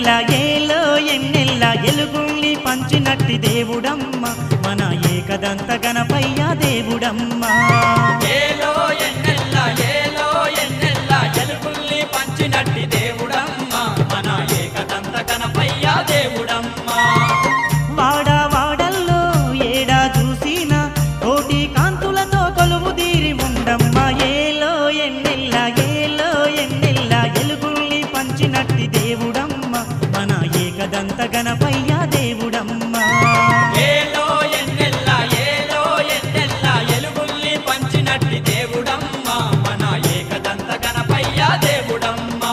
ఎన్నెల్ల ఏలో ఎన్నెల్ల ఎలుగుల్ని పంచినట్టి దేవుడమ్మ మన ఏకదంత గణపయ్య దేవుడమ్మ ఏలో ఎన్నెల్ల ఏలో ఎన్నెల్ల ఎలుగుల్ని పంచినట్టి దేవుడమ్మ మన ఏకదంత గణపయ్య దేవుడమ్మ వాడా వాడల్లో ఏడా చూసిన కోటి కాంతులతో కొలువు తీరి ఉండమ్మ ఏలో ఎన్నెల్ల ఏలో ఎన్నెల్ల ఎలుగుల్ని పంచినట్టి దేవుడమ్మ మన ఏకదంత గణపయ్య దేవుడమ్మ ఏలో ఎన్నెల్ల ఏలో ఎన్నెల్ల ఎలుగుల్ని పంచినట్టి దేవుడమ్మ మన ఏకదంత గణపయ్య దేవుడమ్మ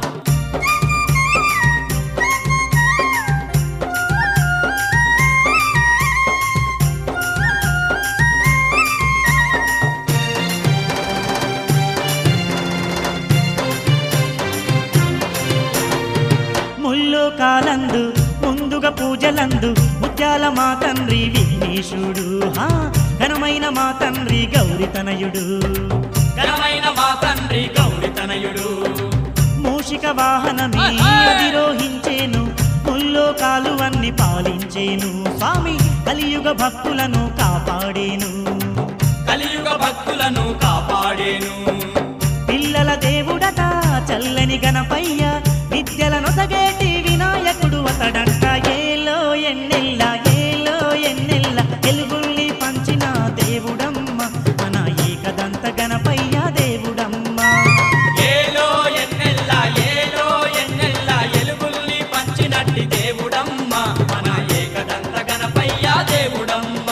ముల్లో కాలందు ముందుగా పూజలందు ముత్యాల మా తండ్రి విఘ్నేశుడు హా ఘనమైన మా తండ్రి గౌరి తనయుడు ఘనమైన మా తండ్రి గౌరి తనయుడు మూషిక వాహనమే అధిరోహించేను ముల్లో కాలువన్ని పాలించేను స్వామి కలియుగ భక్తులను కాపాడేను కలియుగ భక్తులను కాపాడేను పిల్లల దేవుడట చల్లని గణపయ్య విద్యలను సగేటి వినాయకుడు అతడంట ఏలో ఎన్నెల్ల ఏలో ఎన్నెల్ల ఎలుగుల్ని పంచిన దేవుడమ్మ మన ఏకదంత గణపయ్య దేవుడమ్మ ఏలో ఎన్నెల్ల ఏలో ఎన్నెల్ల ఎలుగుల్ని పంచినట్టి దేవుడమ్మ మన ఏకదంత గణపయ్య దేవుడమ్మ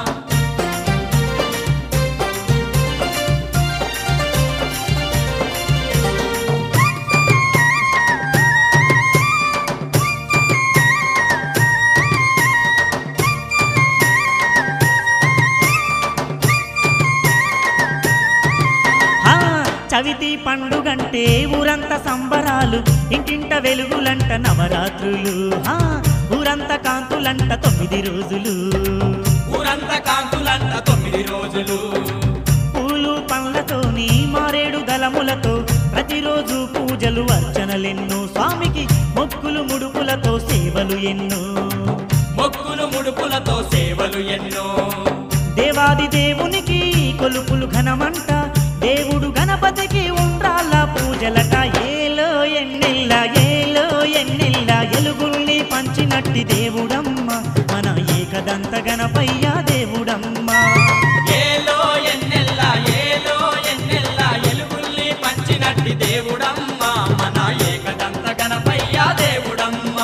ఆ చవితి పండుగంటే ఊరంత సంబరాలు ఇంటింట వెలుగులంట నవరాత్రులు ఆ ఊరంత కాంతులంట తొమ్మిది రోజులు ఊరంతా కాంతులంట తొమ్మిది రోజులు పూలు పండ్లతోని మారేడు దళములతో ప్రతిరోజు పూజలు అర్చనలెన్నో స్వామికి మొక్కులు ముడుపులతో సేవలు ఎన్నో మొక్కులు ముడుపులతో సేవలు ఎన్నో దేవాది దేవునికి కొలుపులు ఘనమంట దేవుడు గణపతికి ఉండ్రాళ్ళ పూజలట ఏలో ఎన్నెల్ల ఏలో ఎన్నెల్ల ఎలుగుల్ని పంచినట్టి దేవుడమ్మ మన ఏకదంత గణపయ్య దేవుడమ్మ ఏలో ఎన్నెల్ల ఏలో ఎన్నెల్ల ఎలుగుల్ని పంచినట్టి దేవుడమ్మ మన ఏకదంత గణపయ్య దేవుడమ్మ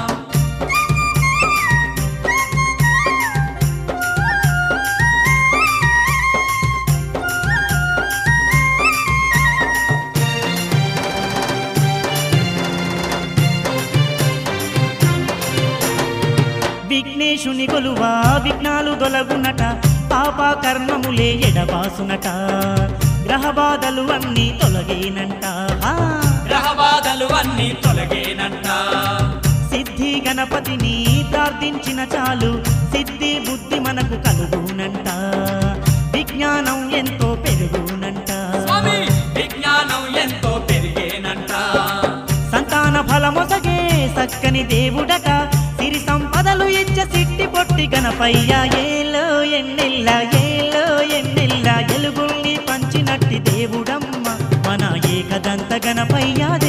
విఘ్నేశుని కొలువా విఘ్నాలు దొలగునట పాప కర్మములే ఎడబాసునట గ్రహ బాధలు అన్నీ తొలగేనంట ఆ, గ్రహబాధలు అన్నీ తొలగేనంట సిద్ధి గణపతిని ప్రార్థించిన చాలు సిద్ధి బుద్ధి మనకు కలుగునంట విజ్ఞానం ఎంతో పెరుగునంట స్వామి విజ్ఞానం ఎంతో పెరిగేనంట సంతాన ఫలమొసగే సక్కని దేవుడట సిరి సంపదలు ఇచ్చ సిట్టి పొట్టి గణపయ్య ఏలో ఎన్నెల్ల ఏలో ఎన్నెల్ల ఎలుగుల్ని పంచినట్టి దేవుడమ్మ మన ఏకదంత గణపయ్య